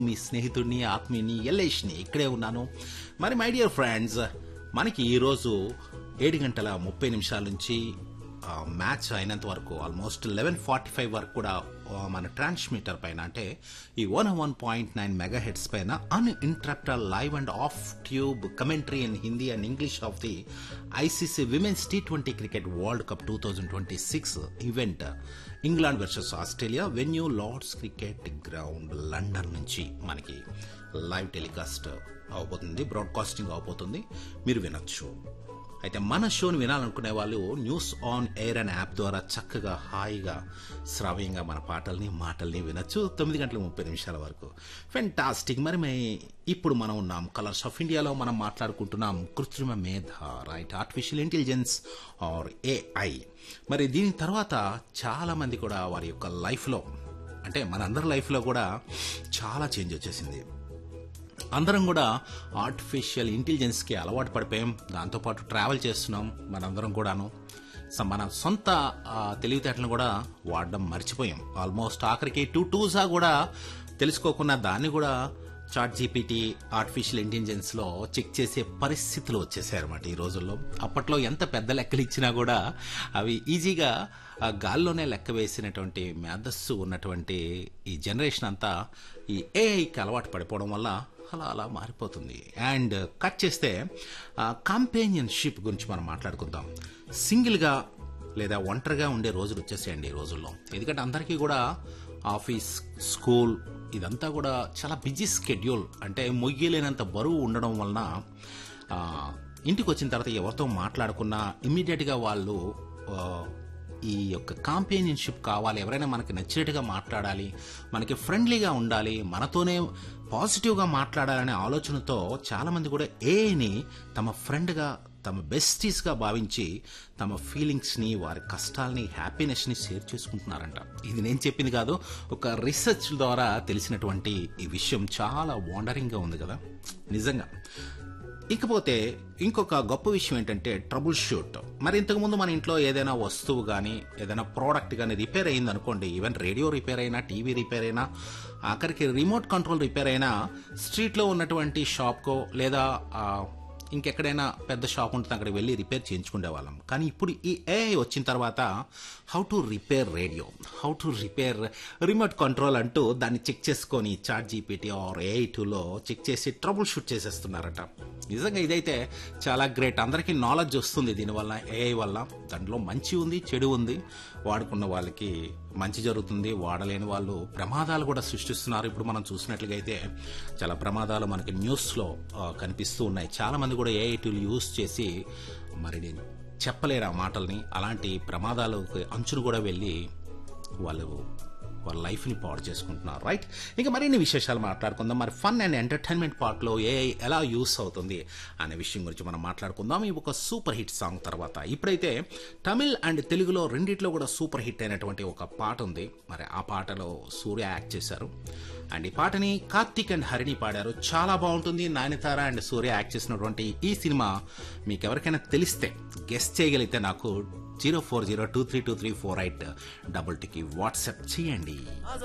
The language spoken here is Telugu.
మీ స్నేహితుడిని ఆత్మీయుని ఎల్లేష్ని ఇక్కడే ఉన్నాను మరి మై డియర్ ఫ్రెండ్స్ మనకి ఈరోజు ఏడు గంటల ముప్పై నిమిషాల నుంచి ఆ, మ్యాచ్ అయినంత వరకు ఆల్మోస్ట్ లెవెన్ ఫార్టీ ఫైవ్ వరకు కూడా ఆ, మన ట్రాన్స్మిటర్ పైన అంటే ఈ one one point nine megahertz పైన uninterrupted live and off tube commentary in Hindi and English of the ICC women's T twenty cricket world cup two thousand twenty six event England versus Australia venue Lord's cricket ground London నుంచి మనకి లైవ్ టెలికాస్ట్ అవబోతుంది బ్రాడ్కాస్టింగ్ అవబోతుంది మీరు వినొచ్చు అయితే మన షోని వినాలనుకునే వాళ్ళు న్యూస్ ఆన్ ఎయిర్ అనే యాప్ ద్వారా చక్కగా హాయిగా శ్రావ్యంగా మన పాటల్ని మాటల్ని వినొచ్చు తొమ్మిది గంటల ముప్పై నిమిషాల వరకు ఫెంటాస్టిక్ మరి మే ఇప్పుడు మనం ఉన్నాం కలర్స్ ఆఫ్ ఇండియాలో మనం మాట్లాడుకుంటున్నాం కృత్రిమ మేధ right artificial intelligence or AI మరి దీని తర్వాత చాలా మంది కూడా వారి యొక్క లైఫ్లో అంటే మనందరి లైఫ్లో కూడా చాలా చేంజ్ వచ్చేసింది అందరం కూడా ఆర్టిఫిషియల్ ఇంటెలిజెన్స్కి అలవాటు పడిపోయాం దాంతోపాటు ట్రావెల్ చేస్తున్నాం మనందరం కూడాను స- మన సొంత ఆ, తెలివితేటలను కూడా వాడడం మర్చిపోయాం ఆల్మోస్ట్ ఆఖరికి టూ టూసా కూడా తెలుసుకోకుండా దాన్ని కూడా చాట్ జీపీటీ ఆర్టిఫిషియల్ ఇంటెలిజెన్స్లో చెక్ చేసే పరిస్థితులు వచ్చేసాయి అనమాట ఈ రోజుల్లో అప్పట్లో ఎంత పెద్ద లెక్కలు ఇచ్చినా కూడా అవి ఈజీగా ఆ గాల్లోనే లెక్క వేసినటువంటి మేధస్సు ఉన్నటువంటి ఈ జనరేషన్ అంతా ఈ ఏఐకి అలవాటు పడిపోవడం వల్ల అలా అలా మారిపోతుంది అండ్ కట్ చేస్తే కాంపేనియన్షిప్ గురించి మనం మాట్లాడుకుందాం సింగిల్గా లేదా ఒంటరిగా ఉండే రోజులు వచ్చేసాయండి ఈ రోజుల్లో ఎందుకంటే అందరికీ కూడా ఆఫీస్ స్కూల్ ఇదంతా కూడా చాలా బిజీ స్కెడ్యూల్ అంటే మొయ్యలేనంత బరువు ఉండడం వలన ఆ, ఇంటికి వచ్చిన తర్వాత ఎవరితో మాట్లాడుకున్నా ఇమ్మీడియట్గా వాళ్ళు ఆ, ఈ యొక్క కాంపేనియన్షిప్ కావాలి ఎవరైనా మనకి నచ్చినట్టుగా మాట్లాడాలి మనకి ఫ్రెండ్లీగా ఉండాలి మనతోనే పాజిటివ్గా మాట్లాడాలనే ఆలోచనతో చాలామంది కూడా ఏని తమ ఫ్రెండ్గా తమ బెస్టీస్గా భావించి తమ ఫీలింగ్స్ని వారి కష్టాల్ని హ్యాపీనెస్ని షేర్ చేసుకుంటున్నారంట ఇది నేను చెప్పింది కాదు ఒక రీసెర్చ్ ద్వారా తెలిసినటువంటి ఈ విషయం చాలా వాండరింగ్గా ఉంది కదా నిజంగా ఇకపోతే ఇంకొక గొప్ప విషయం ఏంటంటే ట్రబుల్ షూట్ మరి ఇంతకుముందు మన ఇంట్లో ఏదైనా వస్తువు కానీ ఏదైనా ప్రోడక్ట్ కానీ రిపేర్ అయింది అనుకోండి ఈవెన్ రేడియో రిపేర్ అయినా టీవీ రిపేర్ అయినా ఆఖరికి రిమోట్ కంట్రోల్ రిపేర్ అయినా స్ట్రీట్లో ఉన్నటువంటి షాప్కో లేదా ఆ, ఇంకెక్కడైనా పెద్ద షాప్ ఉంటుంది అక్కడికి వెళ్ళి రిపేర్ చేయించుకునే వాళ్ళం కానీ ఇప్పుడు ఈ ఏఐ వచ్చిన తర్వాత how to repair radio how to repair remote control అంటూ దాన్ని చెక్ చేసుకొని చాట్ జీపీటీ ఆర్ ఏఐ టూలో చెక్ చేసి ట్రబుల్ షూట్ చేసేస్తున్నారట నిజంగా ఇదైతే చాలా గ్రేట్ అందరికీ నాలెడ్జ్ వస్తుంది దీనివల్ల ఏఐ వల్ల దాంట్లో మంచి ఉంది చెడు ఉంది వాడుకున్న వాళ్ళకి మంచి జరుగుతుంది వాడలేని వాళ్ళు ప్రమాదాలు కూడా సృష్టిస్తున్నారు ఇప్పుడు మనం చూసినట్లుగా అయితే చాలా ప్రమాదాలు మనకి న్యూస్లో ఆ, కనిపిస్తూ ఉన్నాయి చాలా మంది కూడా ఏఐ టూల్ యూస్ చేసి మరి నేను చెప్పలేరు ఆ మాటల్ని అలాంటి ప్రమాదాలకు అంచులు కూడా వెళ్ళి వాళ్ళు వాళ్ళ లైఫ్ని పాడు చేసుకుంటున్నారు రైట్ ఇంకా మరిన్ని విశేషాలు మాట్లాడుకుందాం మరి ఫన్ అండ్ ఎంటర్టైన్మెంట్ పార్ట్లో ఏ ఎలా యూస్ అవుతుంది అనే విషయం గురించి మనం మాట్లాడుకుందాం ఈ ఒక సూపర్ హిట్ సాంగ్ తర్వాత ఇప్పుడైతే తమిళ్ అండ్ తెలుగులో రెండిట్లో కూడా సూపర్ హిట్ అయినటువంటి ఒక పాట ఉంది మరి ఆ పాటలో సూర్య యాక్ట్ చేశారు అండ్ ఈ పాటని కార్తిక్ అండ్ హరిణి పాడారు చాలా బాగుంటుంది నానితార అండ్ సూర్య యాక్ట్ చేసినటువంటి ఈ సినిమా మీకు ఎవరికైనా తెలిస్తే గెస్ట్ చేయగలిగితే నాకు zero four zero two three two three four eight double టీకి వాట్సాప్ చేయండి